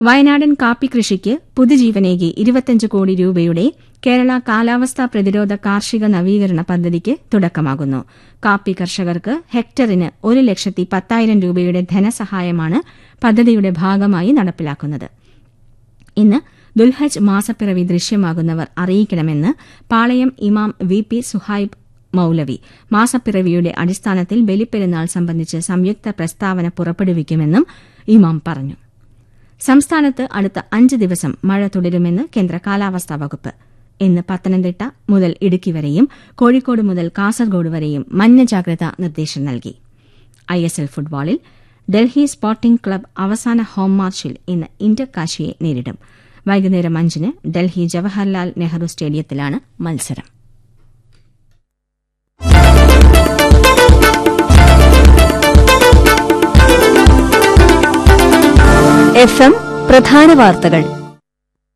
വയനാടൻ കാപ്പി കൃഷിക്ക് പുതുജീവനേകി ഇരുപത്തിയഞ്ച് കോടി രൂപയുടെ കേരള കാലാവസ്ഥാ പ്രതിരോധ കാർഷിക നവീകരണ പദ്ധതിക്ക് തുടക്കമാകുന്നു കാപ്പി കർഷകർക്ക് ഹെക്ടറിന് ഒരു ലക്ഷത്തി പത്തായിരം രൂപയുടെ ധനസഹായമാണ് പദ്ധതിയുടെ ഭാഗമായി നടപ്പിലാക്കുന്നത് ഇന്ന് ദുൽഹജ് മാസപ്പിറവി ദൃശ്യമാകുന്നവർ അറിയിക്കണമെന്ന് പാളയം ഇമാം വി പി സുഹൈബ് മൌലവി മാസപ്പിറവിയുടെ അടിസ്ഥാനത്തിൽ ബലിപ്പെരുന്നാൾ സംബന്ധിച്ച് സംയുക്ത പ്രസ്താവന പുറപ്പെടുവിക്കുമെന്നും ഇമാം പറഞ്ഞു സംസ്ഥാനത്ത് അടുത്ത അഞ്ച് ദിവസം മഴ തുടരുമെന്ന് കേന്ദ്ര കാലാവസ്ഥാ വകുപ്പ് ഇന്ന് പത്തനംതിട്ട മുതൽ ഇടുക്കി വരെയും കോഴിക്കോട് മുതൽ കാസർഗോഡ് വരെയും മഞ്ഞ ജാഗ്രതാ നിർദ്ദേശം നൽകി ഐഎസ്എൽ ഫുട്ബോളിൽ ഡൽഹി സ്പോർട്ടിംഗ് ക്ലബ് അവസാന ഹോം മാച്ചിൽ ഇന്ന് ഇന്റർ കാശിയെ നേരിടും വൈകുന്നേരം അഞ്ചിന് ഡൽഹി ജവഹർലാൽ നെഹ്റു സ്റ്റേഡിയത്തിലാണ് മത്സരം എഫ് എം പ്രധാന വാർത്തകൾ